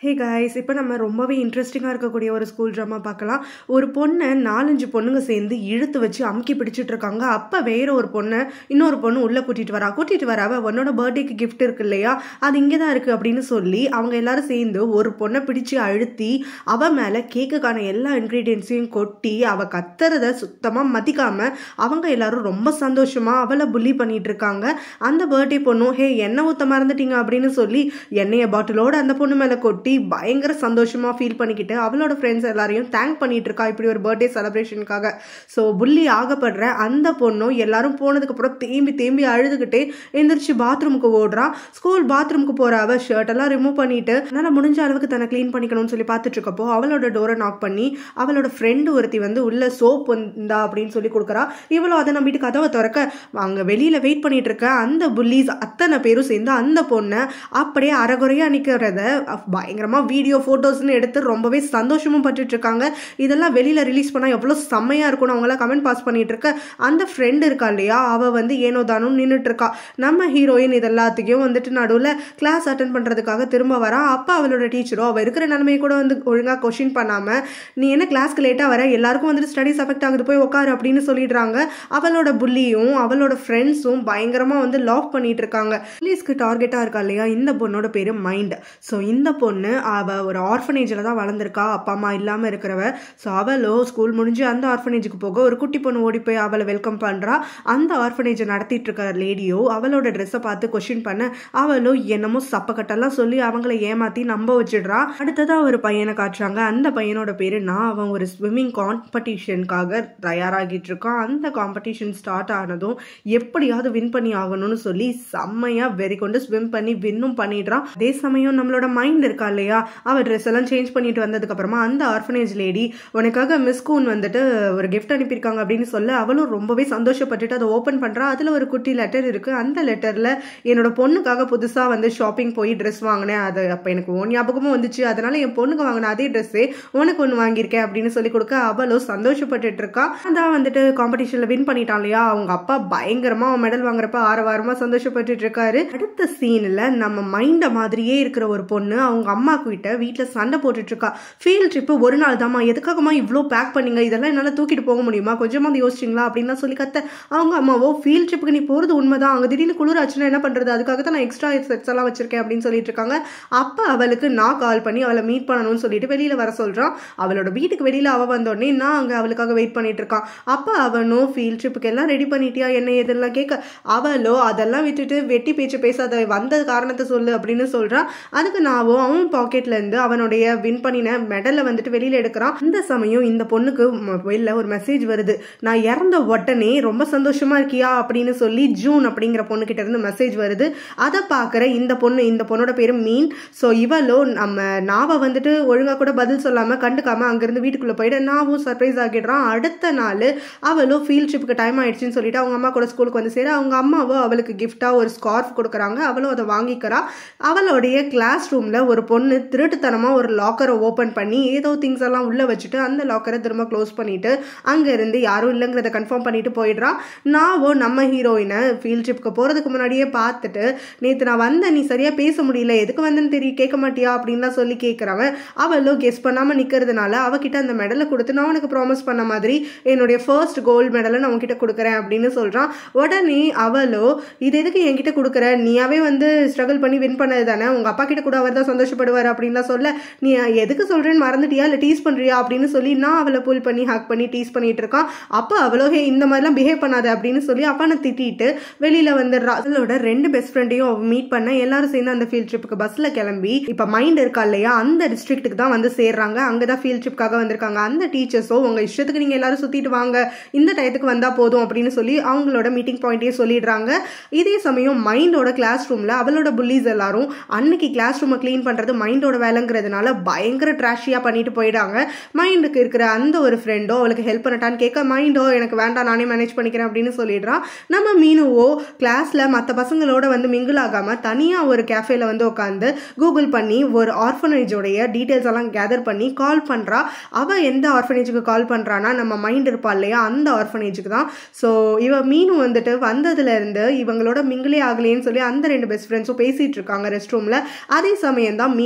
hey guys இப்போ நம்ம ரொம்பவே இன்ட்ரெஸ்டிங்காக இருக்கக்கூடிய ஒரு ஸ்கூல் ட்ராமா பார்க்கலாம் ஒரு பொண்ணை நாலஞ்சு பொண்ணுங்க சேர்ந்து இழுத்து வச்சு அமுக்கி பிடிச்சிட்டு இருக்காங்க அப்போ வேற ஒரு பொண்ணை இன்னொரு பொண்ணு உள்ளே கூட்டிகிட்டு வரா கூட்டிகிட்டு வராவ உன்னோட பர்த்டேக்கு கிஃப்ட் இருக்கு இல்லையா அது இங்கே தான் இருக்குது அப்படின்னு சொல்லி அவங்க எல்லாரும் சேர்ந்து ஒரு பொண்ணை பிடிச்சு அழுத்தி அவ மேலே கேக்குக்கான எல்லா இன்க்ரீடியன்ஸையும் கொட்டி அவ கத்துறத சுத்தமாக மதிக்காம அவங்க எல்லாரும் ரொம்ப சந்தோஷமா அவளை புள்ளி பண்ணிட்டு இருக்காங்க அந்த பர்த்டே பொண்ணும் ஹே எண்ணெய் ஊத்த மறந்துட்டீங்க அப்படின்னு சொல்லி எண்ணெயை பாட்டிலோட அந்த பொண்ணு மேலே கொட்டி பயங்கர சந்தோஷமா ஃபீல் பண்ணிக்கிட்டு அவளோட ஃப்ரெண்ட்ஸ் எல்லாரையும் தேங்க் பண்ணிட்டு இருக்கா இப்படி ஒரு பர்த்டே செலிப்ரேஷனுக்காக ஸோ புள்ளி ஆகப்படுற அந்த பொண்ணும் எல்லாரும் போனதுக்கப்புறம் தேம்பி தேம்பி அழுதுகிட்டே எந்திரிச்சு பாத்ரூமுக்கு ஓடுறா ஸ்கூல் பாத்ரூமுக்கு போற அவ ஷர்ட் எல்லாம் ரிமூவ் பண்ணிட்டு அதனால முடிஞ்ச அளவுக்கு தன்னை க்ளீன் பண்ணிக்கணும்னு சொல்லி பார்த்துட்டு இருக்கப்போ அவளோட டோரை நாக் பண்ணி அவளோட ஃப்ரெண்டு ஒருத்தி வந்து உள்ள சோப் வந்தா அப்படின்னு சொல்லி கொடுக்குறா இவளும் அதை நம்பிட்டு கதவை திறக்க அங்க வெளியில வெயிட் பண்ணிட்டு இருக்க அந்த புள்ளிஸ் அத்தனை பேரும் சேர்ந்து அந்த பொண்ணை அப்படியே அறகுறையா நிக்கிறத பயங்கரமா வீடியோ ஃபோட்டோஸ்னு எடுத்து ரொம்பவே சந்தோஷமும் பட்டுட்டு இருக்காங்க இதெல்லாம் வெளியில ரிலீஸ் பண்ணா எவ்வளோ செம்மையா இருக்கும்னு அவங்களாம் கமெண்ட் பாஸ் பண்ணிட்டு இருக்க அந்த ஃப்ரெண்ட் இருக்கா இல்லையா அவ வந்து ஏனோ தானும் நின்றுட்டு இருக்கா நம்ம ஹீரோயின் இது எல்லாத்துக்கும் வந்துட்டு நடுவில் கிளாஸ் அட்டன் பண்றதுக்காக திரும்ப வரா அப்போ அவளோட டீச்சரோ அவ இருக்கிற நிலைமையை கூட வந்து ஒழுங்கா கொஷின் பண்ணாம நீ என்ன கிளாஸ்க்கு லேட்டா வர எல்லாருக்கும் வந்துட்டு ஸ்டடிஸ் அஃபெக்ட் ஆகுது போய் உட்காரு அப்படின்னு சொல்லிடுறாங்க அவளோட புள்ளியும் அவளோட ஃப்ரெண்ட்ஸும் பயங்கரமா வந்து லாக் பண்ணிட்டு இருக்காங்க புள்ளிஸ்க்கு டார்கெட்டா இருக்கா இல்லையா இந்த பொண்ணோட பேரு மைண்ட் ஸோ இந்த பொண்ணு அவ ஒரு ஆர்ஃபனேஜில் தான் வளர்ந்துருக்கா அப்பா அம்மா இல்லாமல் இருக்கிறவ ஸோ அவளோ ஸ்கூல் முடிஞ்சு அந்த ஆர்ஃபனேஜுக்கு போக ஒரு குட்டி பொண்ணு ஓடி போய் அவளை வெல்கம் பண்ணுறா அந்த ஆர்ஃபனேஜை நடத்திட்டு இருக்கிற லேடியோ அவளோட ட்ரெஸ்ஸை பார்த்து கொஷின் பண்ண அவளோ என்னமோ சப்பக்கட்டெல்லாம் சொல்லி அவங்கள ஏமாத்தி நம்ப வச்சிடுறா அடுத்ததாக ஒரு பையனை காட்டுறாங்க அந்த பையனோட பேரு நான் அவன் ஒரு ஸ்விம்மிங் காம்படிஷனுக்காக தயாராகிட்டு இருக்கான் அந்த காம்படிஷன் ஸ்டார்ட் ஆனதும் எப்படியாவது வின் பண்ணி ஆகணும்னு சொல்லி செம்மையா வெறி கொண்டு ஸ்விம் பண்ணி வின்னும் பண்ணிடுறான் அதே சமயம் நம்மளோட மைண்ட் இருக்கா இல்லையா அவ ட்ரெஸ் எல்லாம் சேஞ்ச் பண்ணிட்டு வந்ததுக்கு அப்புறமா அந்த ஆர்ஃபனேஜ் லேடி உனக்காக மிஸ் கூன் வந்துட்டு ஒரு கிஃப்ட் அனுப்பியிருக்காங்க அப்படின்னு சொல்ல அவளும் ரொம்பவே சந்தோஷப்பட்டுட்டு அதை ஓப்பன் பண்றா அதுல ஒரு குட்டி லெட்டர் இருக்கு அந்த லெட்டர்ல என்னோட பொண்ணுக்காக புதுசா வந்து ஷாப்பிங் போய் ட்ரெஸ் வாங்கினேன் அது அப்ப எனக்கு ஓன் ஞாபகமும் வந்துச்சு அதனால என் பொண்ணுக்கு வாங்கின அதே ட்ரெஸ்ஸே உனக்கு ஒன்று வாங்கியிருக்கேன் அப்படின்னு சொல்லி கொடுக்க அவளும் சந்தோஷப்பட்டுட்டு இருக்கா அதான் வந்துட்டு காம்படிஷன்ல வின் பண்ணிட்டான் இல்லையா அவங்க அப்பா பயங்கரமா அவன் மெடல் வாங்குறப்ப ஆரவாரமா சந்தோஷப்பட்டுட்டு இருக்காரு அடுத்த சீன்ல நம்ம மைண்ட மாதிரியே இருக்கிற ஒரு பொண்ணு அவங்க அம்மா கிட்ட வீட்டில் சண்டை போட்டுட்டு இருக்கா ஃபீல்ட் ட்ரிப்பு ஒரு நாள் தாம்மா எதுக்காகமா இவ்வளோ பேக் பண்ணீங்க இதெல்லாம் என்னால் தூக்கிட்டு போக முடியுமா கொஞ்சமாக யோசிச்சிங்களா அப்படின்லாம் சொல்லி கத்த அவங்க அம்மாவோ ஃபீல்ட் ட்ரிப்புக்கு நீ போகிறது உண்மைதான் அங்கே திடீர்னு குளிர் ஆச்சுன்னா என்ன பண்ணுறது அதுக்காக தான் நான் எக்ஸ்ட்ரா செட்ஸ் எல்லாம் வச்சிருக்கேன் அப்படின்னு சொல்லிட்டு இருக்காங்க அப்போ அவளுக்கு நான் கால் பண்ணி அவளை மீட் பண்ணணும்னு சொல்லிட்டு வெளியில் வர சொல்கிறான் அவளோட வீட்டுக்கு வெளியில் அவள் வந்தோடனே நான் அங்கே அவளுக்காக வெயிட் பண்ணிட்டு இருக்கான் அப்போ அவனும் ஃபீல்ட் ட்ரிப்புக்கு எல்லாம் ரெடி பண்ணிட்டியா என்ன எதெல்லாம் கேட்க அவளோ அதெல்லாம் விட்டுட்டு வெட்டி பேச்சு பேசாத வந்த காரணத்தை சொல்லு அப்படின்னு சொல்கிறான் அதுக்கு நாவோ அவன் பாக்கெட்ல இருந்து அவனுடைய வின் பண்ணின மெடலை வந்துட்டு வெளியில எடுக்கிறான் அந்த சமயம் இந்த பொண்ணுக்கு வெளில ஒரு மெசேஜ் வருது நான் இறந்த உடனே ரொம்ப சந்தோஷமா இருக்கியா அப்படின்னு சொல்லி ஜூன் அப்படிங்கிற பொண்ணு கிட்ட இருந்து மெசேஜ் வருது அதை பார்க்குற இந்த பொண்ணு இந்த பொண்ணோட பேரு மீன் ஸோ இவளோ நம்ம நாவை வந்துட்டு ஒழுங்கா கூட பதில் சொல்லாம கண்டுக்காம அங்கிருந்து வீட்டுக்குள்ள போயிட்டு நாவும் சர்ப்ரைஸ் ஆகிடுறான் அடுத்த நாள் அவளோ ஃபீல்ட் ட்ரிப்புக்கு டைம் ஆயிடுச்சுன்னு சொல்லிட்டு அவங்க அம்மா கூட ஸ்கூலுக்கு வந்து சேர அவங்க அம்மாவோ அவளுக்கு கிஃப்டா ஒரு ஸ்கார்ஃப் கொடுக்குறாங்க அவளும் அதை வாங்கிக்கிறா அவளுடைய கிளாஸ் ரூம்ல ஒரு பொண்ணு திருட்டுத்தனமா ஒரு லாக்கரை ஓப்பன் பண்ணி ஏதோ திங்ஸ் எல்லாம் உள்ள வச்சுட்டு அந்த லாக்கரை திரும்ப க்ளோஸ் பண்ணிட்டு அங்க இருந்து யாரும் இல்லைங்கிறத கன்ஃபார்ம் பண்ணிட்டு போயிடுறா நாவோ நம்ம ஹீரோயினை ஃபீல்ட் ட்ரிப்க்கு போறதுக்கு முன்னாடியே பார்த்துட்டு நேற்று நான் வந்தேன் நீ சரியா பேச முடியல எதுக்கு வந்தேன்னு தெரியும் கேட்க மாட்டியா அப்படின்லாம் சொல்லி கேட்குறவன் அவளோ கெஸ் பண்ணாம நிக்கிறதுனால அவகிட்ட அந்த மெடலை கொடுத்து நான் உனக்கு ப்ராமிஸ் பண்ண மாதிரி என்னுடைய ஃபர்ஸ்ட் கோல்டு மெடலை நான் உன்கிட்ட கொடுக்குறேன் அப்படின்னு சொல்றான் உடனே அவளோ இது எதுக்கு என்கிட்ட கொடுக்குற நீயாவே வந்து ஸ்ட்ரகிள் பண்ணி வின் பண்ணது தானே உங்க அப்பா கிட்ட கூட அவர் தான் சந்தோஷப்படுவார் அப்படின்லாம் சொல்ல நீ எதுக்கு சொல்றேன்னு மறந்துட்டியா இல்லை டீஸ் பண்றியா அப்படின்னு சொல்லி நான் அவளை புல் பண்ணி ஹக் பண்ணி டீஸ் பண்ணிட்டு இருக்கான் அப்போ அவளோ ஹே இந்த மாதிரிலாம் பிஹேவ் பண்ணாத அப்படின்னு சொல்லி அவனை திட்டிட்டு வெளியில வந்துடுறா அவளோட ரெண்டு பெஸ்ட் ஃப்ரெண்டையும் மீட் பண்ண எல்லாரும் சேர்ந்து அந்த ஃபீல்ட் ட்ரிப்புக்கு பஸ்ல கிளம்பி இப்ப மைண்ட் இருக்கா இல்லையா அந்த டிஸ்ட்ரிக்ட்டுக்கு தான் வந்து சேர்றாங்க அங்கதான் ஃபீல்ட் ட்ரிப்காக வந்திருக்காங்க அந்த டீச்சர்ஸோ உங்க இஷ்டத்துக்கு நீங்க எல்லாரும் சுத்திட்டு வாங்க இந்த டயத்துக்கு வந்தா போதும் அப்படின்னு சொல்லி அவங்களோட மீட்டிங் பாயிண்டையே சொல்லிடுறாங்க இதே சமயம் மைண்டோட கிளாஸ் ரூம்ல அவளோட புள்ளிஸ் எல்லாரும் அன்னைக்கு கிளாஸ் ரூமை க்ளீன் பண்றது மைண்டோட வேலைங்கிறதுனால பயங்கர ட்ராஷியா பண்ணிட்டு போயிடாங்க மைண்டுக்கு இருக்கிற அந்த ஒரு ஃப்ரெண்டோ அவளுக்கு ஹெல்ப் பண்ணட்டான்னு கேட்க மைண்டோ எனக்கு வேண்டாம் நானே மேனேஜ் பண்ணிக்கிறேன் அப்படின்னு சொல்லிடுறான் நம்ம மீனுவோ கிளாஸ்ல மற்ற பசங்களோட வந்து மிங்கிள் ஆகாம தனியா ஒரு கேஃபேல வந்து உட்காந்து கூகுள் பண்ணி ஒரு ஆர்ஃபனேஜோடைய டீட்டெயில்ஸ் எல்லாம் கேதர் பண்ணி கால் பண்றா அவ எந்த ஆர்ஃபனேஜுக்கு கால் பண்றானா நம்ம மைண்ட் இருப்பா இல்லையா அந்த ஆர்ஃபனேஜுக்கு தான் ஸோ இவ மீனு வந்துட்டு வந்ததுல இருந்து இவங்களோட மிங்கிளே ஆகலேன்னு சொல்லி அந்த ரெண்டு பெஸ்ட் ஃப்ரெண்ட்ஸும் பேசிட்டு இருக்காங்க ரெஸ்ட் ரூம்ல அதே சமயம் தான் மீன்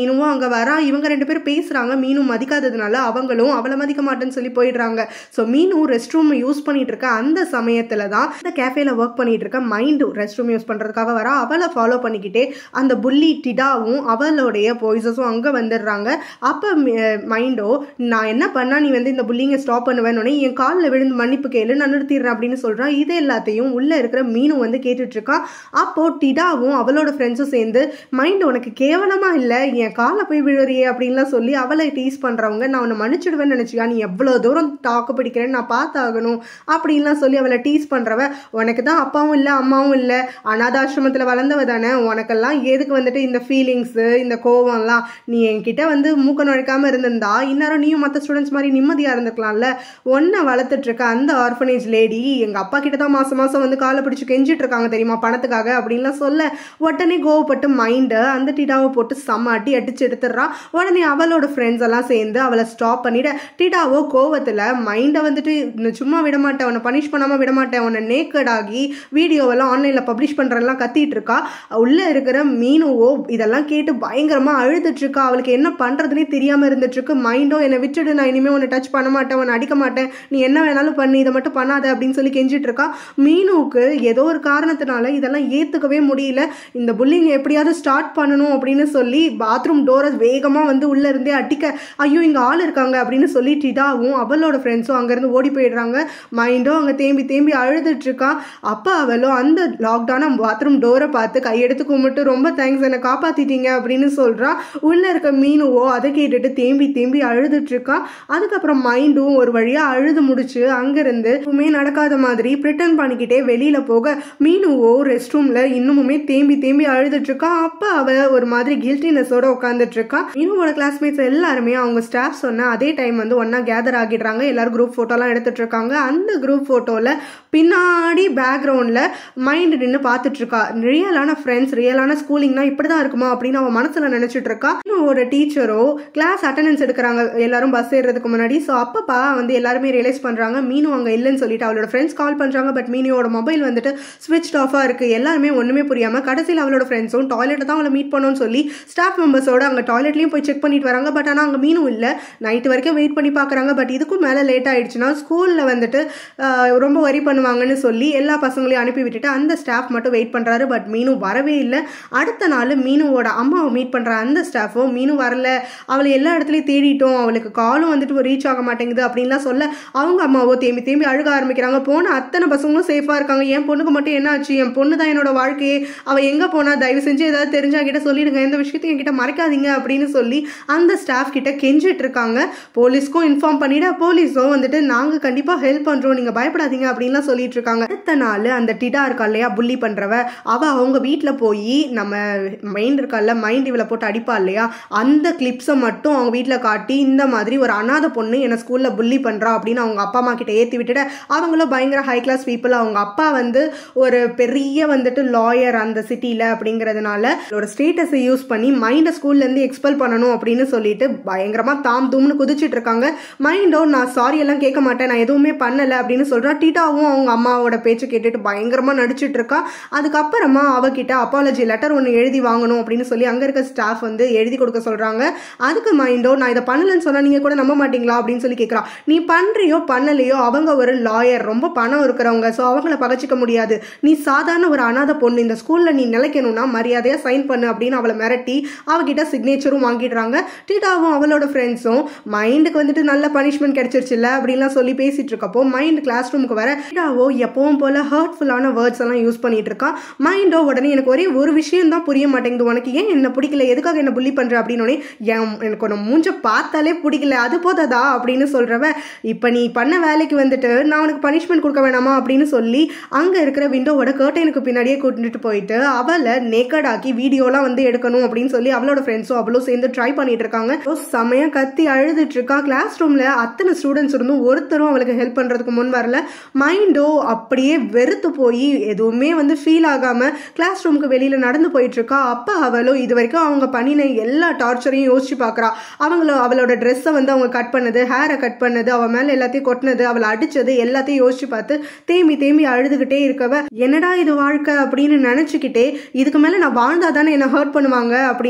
மீனுவும் அங்கே வரா இவங்க ரெண்டு பேரும் பேசுகிறாங்க மீனு மதிக்காததுனால அவங்களும் அவளை மதிக்க மாட்டேன்னு சொல்லி போயிடுறாங்க ஸோ மீனு ரெஸ்ட் ரூம் யூஸ் பண்ணிட்டு இருக்க அந்த சமயத்தில் தான் இந்த கேஃபேல ஒர்க் பண்ணிட்டு இருக்க மைண்டு ரெஸ்ட் ரூம் யூஸ் பண்ணுறதுக்காக வரா அவளை ஃபாலோ பண்ணிக்கிட்டே அந்த புள்ளி டிடாவும் அவளுடைய பாய்ஸஸும் அங்கே வந்துடுறாங்க அப்போ மைண்டோ நான் என்ன பண்ணா நீ வந்து இந்த புள்ளிங்க ஸ்டாப் பண்ணுவேன்னு என் காலில் விழுந்து மன்னிப்பு கேளு நான் நிறுத்திடுறேன் அப்படின்னு சொல்கிறான் இது எல்லாத்தையும் உள்ளே இருக்கிற மீனும் வந்து கேட்டுட்டு இருக்கா அப்போ டிடாவும் அவளோட ஃப்ரெண்ட்ஸும் சேர்ந்து மைண்ட் உனக்கு கேவலமா இல்லை என் காலை போய் விழுறியே அப்படின்லாம் சொல்லி அவளை டீஸ் பண்ணுறவங்க நான் உன்னை மன்னிச்சிடுவேன்னு நினச்சியா நீ எவ்வளோ தூரம் தாக்கு பிடிக்கிறேன்னு நான் பார்த்தாகணும் அப்படின்லாம் சொல்லி அவளை டீஸ் பண்ணுறவ உனக்கு தான் அப்பாவும் இல்லை அம்மாவும் இல்லை அனாதாசிரமத்தில் வளர்ந்தவ தானே உனக்கெல்லாம் எதுக்கு வந்துட்டு இந்த ஃபீலிங்ஸு இந்த கோவம்லாம் நீ என்கிட்ட வந்து மூக்க நுழைக்காம இருந்திருந்தா இந்நேரம் நீயும் மற்ற ஸ்டூடெண்ட்ஸ் மாதிரி நிம்மதியாக இருந்துக்கலாம்ல ஒன்றை வளர்த்துட்டு இருக்க அந்த ஆர்ஃபனேஜ் லேடி எங்கள் அப்பா கிட்ட தான் மாதம் மாதம் வந்து காலை பிடிச்சி கெஞ்சிட்டு இருக்காங்க தெரியுமா பணத்துக்காக அப்படின்லாம் சொல்ல உடனே கோவப்பட்டு மைண்டை அந்த டிடாவை போட்டு செம்ம அடி அடிச்சு எடுத்துடுறா உடனே அவளோட ஃப்ரெண்ட்ஸ் எல்லாம் சேர்ந்து அவளை ஸ்டாப் பண்ணிட டிடாவோ கோவத்தில் மைண்டை வந்துட்டு "நான் சும்மா விட மாட்டேன் உன்னை பனிஷ் பண்ணாமல் விட மாட்டேன் உன்னை நேக்கட் ஆகி வீடியோவெல்லாம் ஆன்லைனில் பப்ளிஷ் பண்ணுறெல்லாம் கத்திட்டு இருக்கா உள்ளே இருக்கிற மீனுவோ இதெல்லாம் கேட்டு பயங்கரமாக அழுதுட்டு இருக்கா அவளுக்கு என்ன பண்ணுறதுனே தெரியாமல் இருந்துட்டு இருக்கு மைண்டோ என்னை விட்டுடு நான் இனிமேல் உன்னை டச் பண்ண மாட்டேன் உன்னை அடிக்க மாட்டேன் நீ என்ன வேணாலும் பண்ணு இதை மட்டும் பண்ணாத அப்படின்னு சொல்லி கெஞ்சிட்டு இருக்கா மீனுவுக்கு ஏதோ ஒரு காரணத்தினால இதெல்லாம் ஏற்றுக்கவே முடியல இந்த புல்லிங் எப்படியாவது ஸ்டார்ட் பண்ணணும் அப்படின்னு சொல்லி பாத்ரூம் டோரை வேகமாக வந்து உள்ளே இருந்தே அடிக்க ஐயோ இங்கே ஆள் இருக்காங்க அப்படின்னு சொல்லி டிடாவும் அவளோட ஃப்ரெண்ட்ஸும் அங்கேருந்து ஓடி போயிடுறாங்க மைண்டோ அங்கே தேம்பி தேம்பி அழுதுட்டு இருக்கா அப்போ அவளோ அந்த லாக்டவுன் பாத்ரூம் டோரை பார்த்து கையெடுத்து கும்பிட்டு ரொம்ப தேங்க்ஸ் என்னை காப்பாத்திட்டீங்க அப்படின்னு சொல்றா உள்ள இருக்க மீனுவோ அதை கேட்டுட்டு தேம்பி தேம்பி அழுதுட்டு இருக்கா அதுக்கப்புறம் மைண்டும் ஒரு வழியா அழுது முடிச்சு அங்கிருந்து எதுவுமே நடக்காத மாதிரி பிரிட்டன் பண்ணிக்கிட்டே வெளியில போக மீனுவோ ரெஸ்ட் ரூம்ல இன்னுமுமே தேம்பி தேம்பி அழுதுட்டு இருக்கா அப்ப அவ ஒரு மாதிரி கில்ட்டினஸோட உட்காந்துட்டு இருக்கா மீனுவோட கிளாஸ்மேட்ஸ் எல்லாருமே அவங்க ஸ்டாஃப் சொன்ன அதே டைம் வந்து ஒன்னா கேதர் ஆகிடுறாங்க எல்லாரும் குரூப் போட்டோலாம் எடுத்துட்டு இருக்காங்க அந்த குரூப் போட்டோல பின்னாடி பேக்ரவுண்ட்ல மைண்ட் நின்று பார்த்துட்டு இருக்கா ரியலான ஃப்ரெண்ட்ஸ் ரியலான ஸ்கூலிங்னா இப்படி தான் இருக்குமா அப்படின்னு அவன் மனசுல நினைச்சிட்டு இருக்கா ஒரு டீச்சரோ கிளாஸ் அட்டண்டன்ஸ் எடுக்கிறாங்க எல்லாரும் பஸ் ஏறுறதுக்கு முன்னாடி ஸோ அப்பப்பா வந்து எல்லாருமே ரியலைஸ் பண்றாங்க மீனு அங்க இல்லைன்னு சொல்லிட்டு அவளோட ஃப்ரெண்ட்ஸ் கால் பண்றாங்க பட் மீனியோட மொபைல் வந்துட்டு ஸ்விட்ச் ஆஃபா இருக்கு எல்லாருமே ஒண்ணுமே புரியாம கடைசியில் அவளோட ஃப்ரெண்ட்ஸும் டாய்லெட்டை தான் அவளை மீட் பண்ணணும்னு சொல்லி ஸ்டாஃப் மெம்பர்ஸோட அங்க டாய்லெட்லயும் போய் செக் பண்ணிட்டு வராங்க பட் ஆனா அங்க மீனும் இல்லை நைட்டு வரைக்கும் வெயிட் பண்ணி பார்க்கறாங்க பட் இதுக்கும் மேலே லேட் ஆயிடுச்சுன்னா ஸ்கூல்ல வந்துட்டு ஆஹ், ரொம்ப வரி பண்ணுவாங்கன்னு சொல்லி எல்லா பசங்களையும் அனுப்பி விட்டுட்டு அந்த ஸ்டாஃப் மட்டும் வெயிட் பண்றாரு பட் மீனு வரவே இல்லை அடுத்த நாள் மீனுவோட அம்மாவை மீட் பண்ற அந்த ஸ்டாஃபும் மீனு வரல அவளை எல்லா இடத்துலயும் தேடிட்டோம் அவளுக்கு காலும் வந்துட்டு ரீச் ஆக மாட்டேங்குது அப்படின்லாம் சொல்ல அவங்க அம்மாவோ தேம்பி தேம்பி அழுக ஆரம்பிக்கிறாங்க போன அத்தனை பசங்களும் சேஃபா இருக்காங்க என் பொண்ணுக்கு மட்டும் என்ன ஆச்சு என் பொண்ணு தான் என்னோட வாழ்க்கையே அவ எங்க போனா தயவு செஞ்சு ஏதாவது தெரிஞ்சா கிட்ட சொல்லிடுங்க இந்த விஷயத்தையும் என்கிட்ட மறைக்காதீங்க அப்படின்னு சொல்லி அந்த ஸ்டாஃப் கிட்ட கெஞ்சிட்டு இருக்காங்க போலீஸ்க்கும் இன்ஃபார்ம் பண்ணிட போலீஸும் வந்துட்டு நாங்க கண்டிப்பா ஹெல்ப் பண்றோம் நீங்க பயப்படாதீங்க அப்படின்லாம் சொல்லிட்டு இருக்காங்க அடுத்த நாள் அந்த டிடா இருக்கா இல்லையா புள்ளி பண்றவ அவ அவங்க வீட்ல போய் நம்ம மைண்ட் இருக்கல்ல மைண்ட் இவளை போட்டு அடிப்பா இல்லையா அந்த கிளிப்ஸை மட்டும் அவங்க வீட்ல காட்டி இந்த மாதிரி ஒரு அனாதை பொண்ணு என்ன ஸ்கூல்ல புள்ளி பண்றா அப்படின்னு அவங்க அப்பா அம்மா கிட்ட ஏத்தி விட்டுட அவங்களும் பயங்கர ஹை கிளாஸ் பீப்புள் அவங்க அப்பா வந்து ஒரு பெரிய வந்துட்டு லாயர் அந்த சிட்டில அப்படிங்கறதுனால அவளோட ஸ்டேட்டஸை யூஸ் பண்ணி மைண்டை ஸ்கூல்ல இருந்து எக்ஸ்பெல் பண்ணணும் அப்படின்னு சொல்லிட்டு பயங்கரமா தாம் தூம்னு குதிச்சிட்டு இருக்காங்க மைண்டோ நான் சாரி எல்லாம் கேட்க மாட்டேன் நான் எதுவுமே பண்ணல அப்படின்னு சொல்றா டீட்டாவும் அவங்க அம்மாவோட பேச்சு கேட்டுட்டு பயங்கரமா நடிச்சிட்டு இருக்கா அதுக்கப்புறமா அவகிட்ட அப்பாலஜி லெட்டர் ஒன்று எழுதி வாங்கணும் அப்படின்னு சொல்லி அங்க இருக்க ஸ்டாஃப் வந்து எழுதி கொடுக்க சொல்றாங்க அதுக்கு மைண்டோ நான் இதை பண்ணலன்னு சொன்னா நீங்க கூட நம்ப மாட்டீங்களா அப்படின்னு சொல்லி கேட்கறா நீ பண்றியோ பண்ணலையோ அவங்க ஒரு லாயர் ரொம்ப பணம் இருக்கிறவங்க ஸோ அவங்கள பகச்சிக்க முடியாது நீ சாதாரண ஒரு அனாதை பொண்ணு இந்த ஸ்கூல்ல நீ நிலைக்கணும்னா மரியாதையா சைன் பண்ணு அப்படின்னு அவளை மிரட்டி அவகிட்ட சிக்னேச்சரும் வாங்கிடுறாங்க டீட்டாவும் அவளோட ஃப்ரெண்ட்ஸும் மைண்டுக்கு வந்துட்டு நல்ல பனிஷ்மெண்ட் கிடைச்சிருச்சுல்ல அப்படின்லாம் சொல்லி பேசிட்டு இருக்கப்போ மைண்ட் கிளாஸ் ரூமுக்கு வர டீட்டாவோ எப்பவும் போல ஹர்ட்ஃபுல்லான வேர்ட்ஸ் எல்லாம் யூஸ் பண்ணிட்டு இருக்கா மைண்டோ உடனே எனக்கு ஒரே ஒரு விஷயம் தான் புரிய மாட்டேங்குது உனக்கு ஏன் என்ன பிடிக்கல எதுக்காக என்ன புள்ளி பண்ற அப்படின்னு என் எனக்கு உன்னை மூஞ்ச பார்த்தாலே பிடிக்கல அது போததா அப்படின்னு சொல்றவ இப்ப நீ பண்ண வேலைக்கு வந்துட்டு நான் உனக்கு பனிஷ்மெண்ட் கொடுக்க வேணாமா அப்படின்னு சொல்லி அங்க இருக்கிற விண்டோவோட கர்டைனுக்கு பின்னாடியே கூட்டிட்டு போயிட்டு அவளை நேக்கட் ஆக்கி வீடியோலாம் வந்து எடுக்கணும் அப்படின்னு சொல்லி அவளோட ஃப்ரெண்ட்ஸும் அவளும் சேர்ந்து ட்ரை பண்ணிட்டு இருக்காங்க So, செமையா கத்தி அழுதுட்டு இருக்கா கிளாஸ் ரூம்ல அத்தனை ஸ்டூடெண்ட்ஸ் இருந்தும் ஒருத்தரும் அவளுக்கு ஹெல்ப் பண்றதுக்கு முன் வரல மைண்டோ அப்படியே வெறுத்து போய் எதுவுமே வந்து ஃபீல் ஆகாம கிளாஸ் ரூமுக்கு வெளியில நடந்து போயிட்டு இருக்கா அப்ப அவளும் இது வரைக்கும் அவங்க பண்ணின எல்லா டார்ச்சரையும் யோசிச்சு பார்க்கறா அவங்கள அவளோட ட்ரெஸ்ஸை வந்து அவங்க கட் பண்ணது ஹேரை கட் பண்ணது அவ மேல எல்லாத்தையும் கொட்டினது அவளை அடிச்சது எல்லாத்தையும் யோசிச்சு பார்த்து தேம்பி தேம்பி அழுதுகிட்டே இருக்கவ என்னடா இது வாழ்க்கை அப்படின்னு நினைச்சுக்கிட்டே இதுக்கு மேல நான் வாழ்ந்தா தானே என்ன ஹர்ட் பண்ணுவாங்க அப்படின்னு மனசுல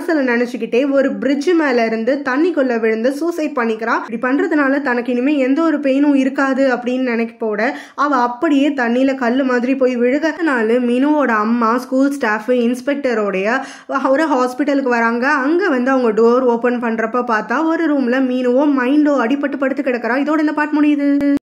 மனசுல நினைச்சுக்கிட்டே ஒரு பிரிட்ஜ் மேல இருந்து தண்ணிக்குள்ள விழுந்து சூசைட் பண்ணிக்கிறா இப்படி பண்றதுனால தனக்கு இனிமே எந்த ஒரு பெயினும் இருக்காது அப்படின்னு நினைக்கப்போட அவ அப்படியே தண்ணியில கல்லு மாதிரி போய் விழுகிறதுனால மினுவோட அம்மா ஸ்கூல் ஸ்டாஃப் இன்ஸ்பெக்டரோடைய ஒரு ஹாஸ்பிட்டலுக்கு வராங்க அங்க வந்து அவங்க டோர் ஓபன் பண்றப்ப பார்த்தா ஒரு ரூம்ல மீனுவோ மைண்டோ அடிபட்டு படுத்து கிடக்குறா இதோட இந்த பாட்டு முடியுது